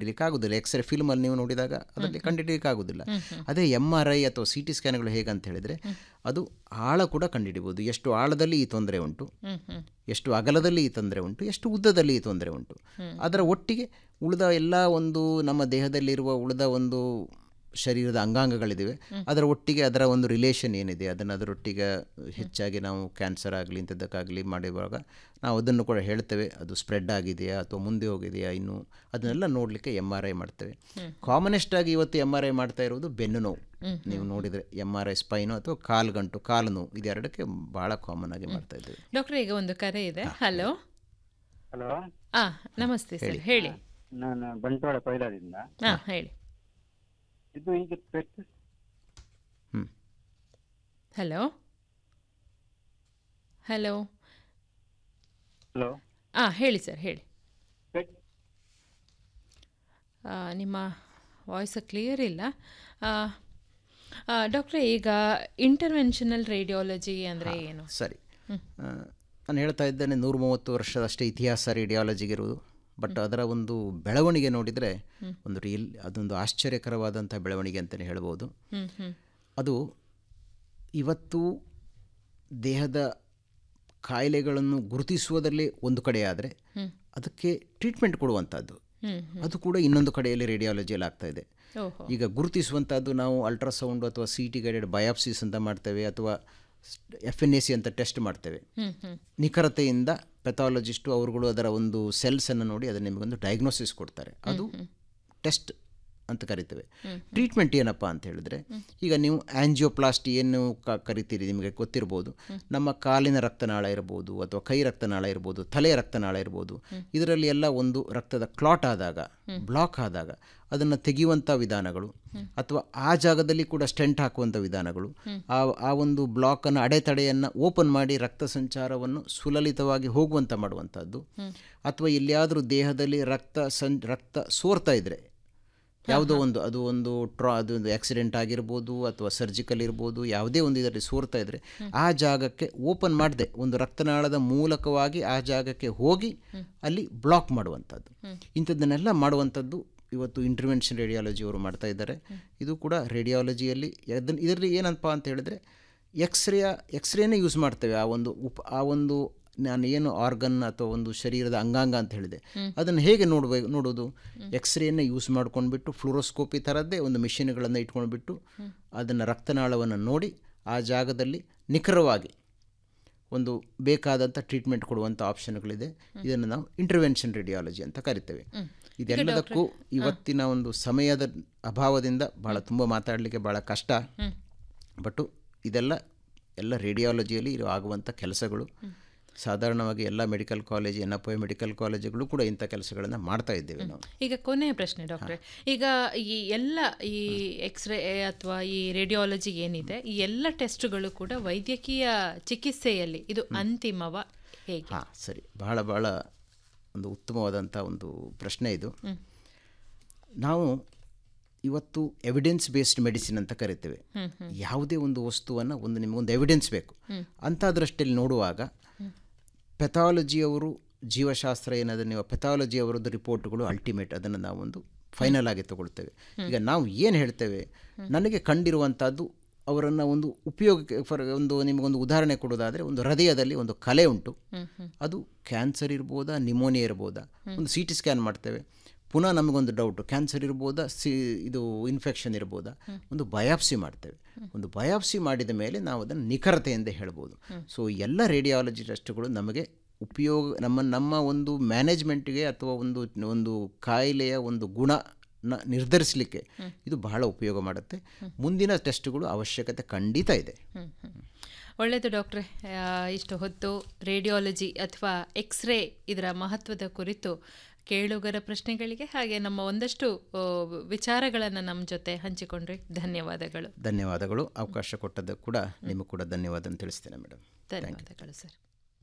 ಕಂಡುಹಿಡಿಯಲಿಕ್ಕೆ ಆಗೋದಿಲ್ಲ ಎಕ್ಸ್ರೇ ಫಿಲ್ಮಲ್ಲಿ ನೀವು ನೋಡಿದಾಗ ಅದರಲ್ಲಿ ಕಂಡುಹಿಡಿಯಲಿಕ್ಕೆ ಆಗೋದಿಲ್ಲ ಅದೇ ಎಮ್ ಆರ್ ಐ ಅಥವಾ ಸಿ ಟಿ ಸ್ಕ್ಯಾನ್ಗಳು ಹೇಗಂತ ಹೇಳಿದರೆ ಅದು ಆಳ ಕೂಡ ಕಂಡುಹಿಡಿಬೋದು ಎಷ್ಟು ಆಳದಲ್ಲಿ ಈ ತೊಂದರೆ ಉಂಟು ಎಷ್ಟು ಅಗಲದಲ್ಲಿ ಈ ತೊಂದರೆ ಉಂಟು ಎಷ್ಟು ಉದ್ದದಲ್ಲಿ ಈ ತೊಂದರೆ ಉಂಟು ಅದರ ಒಟ್ಟಿಗೆ ಉಳಿದ ಎಲ್ಲ ಒಂದು ನಮ್ಮ ದೇಹದಲ್ಲಿರುವ ಉಳಿದ ಒಂದು ಶರೀರದ ಅಂಗಾಂಗಗಳಿವೆ ಅದರ ಒಟ್ಟಿಗೆ ಅದರ ಒಂದು ರಿಲೇಷನ್ ಏನಿದೆ ಅದನ್ನು ಅದರೊಟ್ಟಿಗೆ ಹೆಚ್ಚಾಗಿ ನಾವು ಕ್ಯಾನ್ಸರ್ ಆಗಲಿ ಇಂಥದ್ದಕ್ಕಾಗಲಿ ಮಾಡಿರುವಾಗ ನಾವು ಅದನ್ನು ಕೂಡ ಹೇಳ್ತೇವೆ ಅದು ಸ್ಪ್ರೆಡ್ ಆಗಿದೆಯಾ ಅಥವಾ ಮುಂದೆ ಹೋಗಿದೆಯಾ ಇನ್ನು ಅದನ್ನೆಲ್ಲ ನೋಡಲಿಕ್ಕೆ ಎಮ್ ಆರ್ ಐ ಮಾಡ್ತೇವೆ ಕಾಮನೆಸ್ಟ್ ಆಗಿ ಇವತ್ತು ಎಮ್ ಆರ್ ಐ ಮಾಡ್ತಾ ಇರೋದು ಬೆನ್ನು ನೋವು ನೀವು ನೋಡಿದರೆ ಎಮ್ ಆರ್ ಐ ಸ್ಪೈನು ಅಥವಾ ಕಾಲು ಗಂಟು ಕಾಲು ನೋವು ಇದೆರಡಕ್ಕೆ ಭಾಳ ಕಾಮನ್ ಆಗಿ ಮಾಡ್ತಾ ಇದ್ದೇವೆ ಡಾಕ್ಟರ್ ಈಗ ಒಂದು ಕರೆ ಇದೆ ಹಲೋ ಹಲೋ ಆ ನಮಸ್ತೆ ಸರ್ ಹೇಳಿ ನಾನು ಬಂಟ್ವಾಳ ಕೊಯ್ಲಾದಿಂದ ಹಾ ಹೇಳಿ ಇದು ಈಗ ಪೆಟ್ ಹ್ಞೂ ಹಲೋ ಹಲೋ ಹಲೋ ಆ ಹೇಳಿ ಸರ್ ಹೇಳಿ ಪೆಟ್ ಆ, ನಿಮ್ಮ ವಾಯ್ಸ್ ಕ್ಲಿಯರ್ ಇಲ್ಲ ಡಾಕ್ಟ್ರೆ ಈಗ ಇಂಟರ್ವೆನ್ಷನಲ್ ರೇಡಿಯಾಲಜಿ ಅಂದರೆ ಏನು ಸರಿ ಆ, ನಾನು ಹೇಳ್ತಾ ಇದ್ದೇನೆ ನೂರ ಮೂವತ್ತು ವರ್ಷದಷ್ಟೇ ಇತಿಹಾಸ ರೇಡಿಯಾಲಜಿಗಿರುವುದು ಬಟ್ ಅದರ ಒಂದು ಬೆಳವಣಿಗೆ ನೋಡಿದರೆ ಒಂದು ರಿಯಲ್ ಅದೊಂದು ಆಶ್ಚರ್ಯಕರವಾದಂಥ ಬೆಳವಣಿಗೆ ಅಂತಲೇ ಹೇಳ್ಬೋದು ಹ್ಮ್ ಹ್ಮ್ ಅದು ಇವತ್ತು ದೇಹದ ಕಾಯಿಲೆಗಳನ್ನು ಗುರುತಿಸುವುದರಲ್ಲಿ ಒಂದು ಕಡೆ ಆದರೆ ಅದಕ್ಕೆ ಟ್ರೀಟ್ಮೆಂಟ್ ಕೊಡುವಂಥದ್ದು ಹ್ಮ್ ಅದು ಕೂಡ ಇನ್ನೊಂದು ಕಡೆಯಲ್ಲಿ ರೇಡಿಯಾಲಜಿಯಲ್ಲಿ ಆಗ್ತಾ ಇದೆ ಓಹೋ ಈಗ ಗುರುತಿಸುವಂಥದ್ದು ನಾವು ಅಲ್ಟ್ರಾಸೌಂಡ್ ಅಥವಾ ಸಿ ಟಿ ಗೈಡೆಡ್ ಬಯಾಪ್ಸಿಸ್ ಅಂತ ಮಾಡ್ತೇವೆ ಅಥವಾ ಎಫ್ ಎನ್ ಎ ಸಿ ಅಂತ ಟೆಸ್ಟ್ ಮಾಡ್ತೇವೆ ಹ್ಮ್ ಹ್ಮ್ ನಿಖರತೆಯಿಂದ ಪೆಥಾಲಜಿಸ್ಟು ಅವರುಗಳು ಅದರ ಒಂದು ಸೆಲ್ಸನ್ನು ನೋಡಿ ಅದನ್ನು ನಿಮಗೊಂದು ಡಯಾಗ್ನೋಸಿಸ್ ಕೊಡ್ತಾರೆ ಅದು ಟೆಸ್ಟ್ ಅಂತ ಕರಿತೇವೆ ಟ್ರೀಟ್ಮೆಂಟ್ ಏನಪ್ಪ ಅಂತ ಹೇಳಿದ್ರೆ ಈಗ ನೀವು ಆಂಜಿಯೋಪ್ಲಾಸ್ಟಿ ಏನು ಕ ಕರಿತೀರಿ ನಿಮಗೆ ಗೊತ್ತಿರ್ಬೋದು ನಮ್ಮ ಕಾಲಿನ ರಕ್ತನಾಳ ಇರ್ಬೋದು ಅಥವಾ ಕೈ ರಕ್ತನಾಳ ಇರ್ಬೋದು ತಲೆಯ ರಕ್ತನಾಳ ಇರ್ಬೋದು ಇದರಲ್ಲಿ ಎಲ್ಲ ಒಂದು ರಕ್ತದ ಕ್ಲಾಟ್ ಆದಾಗ ಬ್ಲಾಕ್ ಆದಾಗ ಅದನ್ನು ತೆಗೆಯುವಂಥ ವಿಧಾನಗಳು ಅಥವಾ ಆ ಜಾಗದಲ್ಲಿ ಕೂಡ ಸ್ಟೆಂಟ್ ಹಾಕುವಂಥ ವಿಧಾನಗಳು ಆ ಆ ಒಂದು ಬ್ಲಾಕನ್ನು ಅಡೆತಡೆಯನ್ನು ಓಪನ್ ಮಾಡಿ ರಕ್ತ ಸಂಚಾರವನ್ನು ಸುಲಲಿತವಾಗಿ ಹೋಗುವಂಥ ಮಾಡುವಂಥದ್ದು ಅಥವಾ ಎಲ್ಲಿಯಾದರೂ ದೇಹದಲ್ಲಿ ರಕ್ತ ಸಂ ರಕ್ತ ಸೋರ್ತಾ ಇದ್ದರೆ ಯಾವುದೋ ಒಂದು ಅದು ಒಂದು ಟ್ರಾ ಅದು ಒಂದು ಆಕ್ಸಿಡೆಂಟ್ ಆಗಿರ್ಬೋದು ಅಥವಾ ಸರ್ಜಿಕಲ್ ಇರ್ಬೋದು ಯಾವುದೇ ಒಂದು ಇದರಲ್ಲಿ ಸೋರ್ತಾ ಇದ್ದರೆ ಆ ಜಾಗಕ್ಕೆ ಓಪನ್ ಮಾಡದೆ ಒಂದು ರಕ್ತನಾಳದ ಮೂಲಕವಾಗಿ ಆ ಜಾಗಕ್ಕೆ ಹೋಗಿ ಅಲ್ಲಿ ಬ್ಲಾಕ್ ಮಾಡುವಂಥದ್ದು ಇಂಥದ್ದನ್ನೆಲ್ಲ ಮಾಡುವಂಥದ್ದು ಇವತ್ತು ಇಂಟರ್ವೆನ್ಷನ್ ರೇಡಿಯಾಲಜಿ ಅವರು ಮಾಡ್ತಾ ಇದ್ದಾರೆ ಇದು ಕೂಡ ರೇಡಿಯಾಲಜಿಯಲ್ಲಿ ಅದನ್ನು ಇದರಲ್ಲಿ ಏನಪ್ಪ ಅಂತ ಹೇಳಿದ್ರೆ ಎಕ್ಸ್ರೇಯ ಎಕ್ಸ್ರೇನೇ ಯೂಸ್ ಮಾಡ್ತೇವೆ ಆ ಒಂದು ಉಪ ಆ ಒಂದು ನಾನು ಏನು ಆರ್ಗನ್ ಅಥವಾ ಒಂದು ಶರೀರದ ಅಂಗಾಂಗ ಅಂತ ಹೇಳಿದೆ ಅದನ್ನು ಹೇಗೆ ನೋಡಬೇಕು ನೋಡೋದು ಎಕ್ಸ್ರೇಯನ್ನು ಯೂಸ್ ಮಾಡ್ಕೊಂಡ್ಬಿಟ್ಟು ಫ್ಲೋರೋಸ್ಕೋಪಿ ಥರದ್ದೇ ಒಂದು ಮಿಷಿನ್ಗಳನ್ನು ಇಟ್ಕೊಂಡ್ಬಿಟ್ಟು ಅದನ್ನು ರಕ್ತನಾಳವನ್ನು ನೋಡಿ ಆ ಜಾಗದಲ್ಲಿ ನಿಖರವಾಗಿ ಒಂದು ಬೇಕಾದಂಥ ಟ್ರೀಟ್ಮೆಂಟ್ ಕೊಡುವಂಥ ಆಪ್ಷನ್ಗಳಿದೆ ಇದನ್ನು ನಾವು ಇಂಟರ್ವೆನ್ಷನ್ ರೇಡಿಯಾಲಜಿ ಅಂತ ಕರಿತೇವೆ ಇದೆಲ್ಲದಕ್ಕೂ ಇವತ್ತಿನ ಒಂದು ಸಮಯದ ಅಭಾವದಿಂದ ಭಾಳ ತುಂಬ ಮಾತಾಡಲಿಕ್ಕೆ ಭಾಳ ಕಷ್ಟ ಬಟ್ಟು ಇದೆಲ್ಲ ಎಲ್ಲ ರೇಡಿಯಾಲಜಿಯಲ್ಲಿ ಇರೋ ಆಗುವಂಥ ಕೆಲಸಗಳು ಸಾಧಾರಣವಾಗಿ ಎಲ್ಲ medical college N F I medical ಕಾಲೇಜುಗಳು ಕೂಡ ಇಂಥ ಕೆಲಸಗಳನ್ನು ಮಾಡ್ತಾ ಇದ್ದೇವೆ ನಾವು ಈಗ ಕೊನೆಯ ಪ್ರಶ್ನೆ ಡಾಕ್ಟ್ರೆ ಈಗ ಈ ಎಲ್ಲ ಈ ಎಕ್ಸ್ರೇ ಅಥವಾ ಈ ರೇಡಿಯಾಲಜಿ ಏನಿದೆ ಈ ಎಲ್ಲ ಟೆಸ್ಟ್ಗಳು ಕೂಡ ವೈದ್ಯಕೀಯ ಚಿಕಿತ್ಸೆಯಲ್ಲಿ ಇದು ಅಂತಿಮವ ಹೇಗೆ ಹಾಂ ಸರಿ ಬಹಳ ಬಹಳ ಒಂದು ಉತ್ತಮವಾದಂಥ ಒಂದು ಪ್ರಶ್ನೆ ಇದು ನಾವು ಇವತ್ತು ಎವಿಡೆನ್ಸ್ ಬೇಸ್ಡ್ ಮೆಡಿಸಿನ್ ಅಂತ ಕರಿತೇವೆ ಯಾವುದೇ ಒಂದು ವಸ್ತುವನ್ನು ಒಂದು ನಿಮಗೊಂದು ಎವಿಡೆನ್ಸ್ ಬೇಕು ಅಂಥ ದೃಷ್ಟಿಯಲ್ಲಿ ನೋಡುವಾಗ ಪೆಥಾಲಜಿಯವರು ಜೀವಶಾಸ್ತ್ರ ಏನಾದರೂ ನೀವು ಪೆಥಾಲಜಿ ಅವರದ್ದು ರಿಪೋರ್ಟ್ಗಳು ಅಲ್ಟಿಮೇಟ್ ಅದನ್ನು ನಾವು ಒಂದು ಫೈನಲ್ ಆಗಿ ತಗೊಳ್ತೇವೆ ಈಗ ನಾವು ಏನು ಹೇಳ್ತೇವೆ ನನಗೆ ಕಂಡಿರುವಂಥದ್ದು ಅವರನ್ನು ಒಂದು ಉಪಯೋಗಕ್ಕೆ ಫಾರ್ ಒಂದು ನಿಮಗೊಂದು ಉದಾಹರಣೆ ಕೊಡೋದಾದರೆ ಒಂದು ಹೃದಯದಲ್ಲಿ ಒಂದು ಕಲೆ ಉಂಟು ಅದು ಕ್ಯಾನ್ಸರ್ ಇರ್ಬೋದಾ ನಿಮೋನಿಯಾ ಇರ್ಬೋದಾ ಒಂದು ಸಿ ಟಿ ಸ್ಕ್ಯಾನ್ ಮಾಡ್ತೇವೆ ಪುನಃ ನಮಗೊಂದು ಡೌಟು ಕ್ಯಾನ್ಸರ್ ಇರ್ಬೋದಾ ಸಿ ಇದು ಇನ್ಫೆಕ್ಷನ್ ಇರ್ಬೋದಾ ಒಂದು ಬಯಾಪ್ಸಿ ಮಾಡ್ತೇವೆ ಒಂದು ಬಯಾಪ್ಸಿ ಮಾಡಿದ ಮೇಲೆ ನಾವು ಅದನ್ನು ನಿಖರತೆಯಿಂದ ಹೇಳ್ಬೋದು ಸೊ ಎಲ್ಲ ರೇಡಿಯಾಲಜಿ ಟೆಸ್ಟ್ಗಳು ನಮಗೆ ಉಪಯೋಗ ನಮ್ಮ ನಮ್ಮ ಒಂದು ಮ್ಯಾನೇಜ್ಮೆಂಟ್ಗೆ ಅಥವಾ ಒಂದು ಒಂದು ಕಾಯಿಲೆಯ ಒಂದು ಗುಣ ನ ನಿರ್ಧರಿಸಲಿಕ್ಕೆ ಇದು ಬಹಳ ಉಪಯೋಗ ಮಾಡುತ್ತೆ ಮುಂದಿನ ಟೆಸ್ಟ್ಗಳು ಅವಶ್ಯಕತೆ ಖಂಡಿತ ಇದೆ ಒಳ್ಳೆಯದು ಡಾಕ್ಟ್ರೆ ಆ, ಇಷ್ಟು ಹೊತ್ತು ರೇಡಿಯಾಲಜಿ ಅಥವಾ ಎಕ್ಸ್ರೇ ಇದರ ಮಹತ್ವದ ಕುರಿತು ಕೇಳುಗರ ಪ್ರಶ್ನೆಗಳಿಗೆ ಹಾಗೆ ನಮ್ಮ ಒಂದಷ್ಟು ವಿಚಾರಗಳನ್ನು ನಮ್ಮ ಜೊತೆ ಹಂಚಿಕೊಂಡ್ರಿ ಧನ್ಯವಾದಗಳು ಧನ್ಯವಾದಗಳು ಅವಕಾಶ ಕೊಟ್ಟದ್ದು ಕೂಡ ನಿಮಗೂ ಕೂಡ ಧನ್ಯವಾದ ಅಂತ ತಿಳಿಸ್ತೇನೆ ಮೇಡಮ್ ಧನ್ಯವಾದಗಳು ಸರ್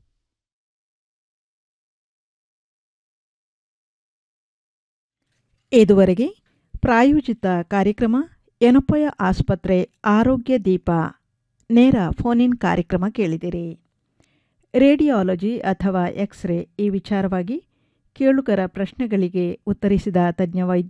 ಇದುವರೆಗೆ ಪ್ರಾಯೋಜಿತ ಕಾರ್ಯಕ್ರಮ ಎನಪೊಯ ಆಸ್ಪತ್ರೆ ಆರೋಗ್ಯ ದೀಪ ನೇರ ಫೋನ್ ಕಾರ್ಯಕ್ರಮ ಕೇಳಿದಿರಿ ರೇಡಿಯಾಲಜಿ ಅಥವಾ ಎಕ್ಸ್ರೇ ಈ ವಿಚಾರವಾಗಿ ಕೇಳುಗರ ಪ್ರಶ್ನೆಗಳಿಗೆ ಉತ್ತರಿಸಿದ ತಜ್ಞ ವೈದ್ಯ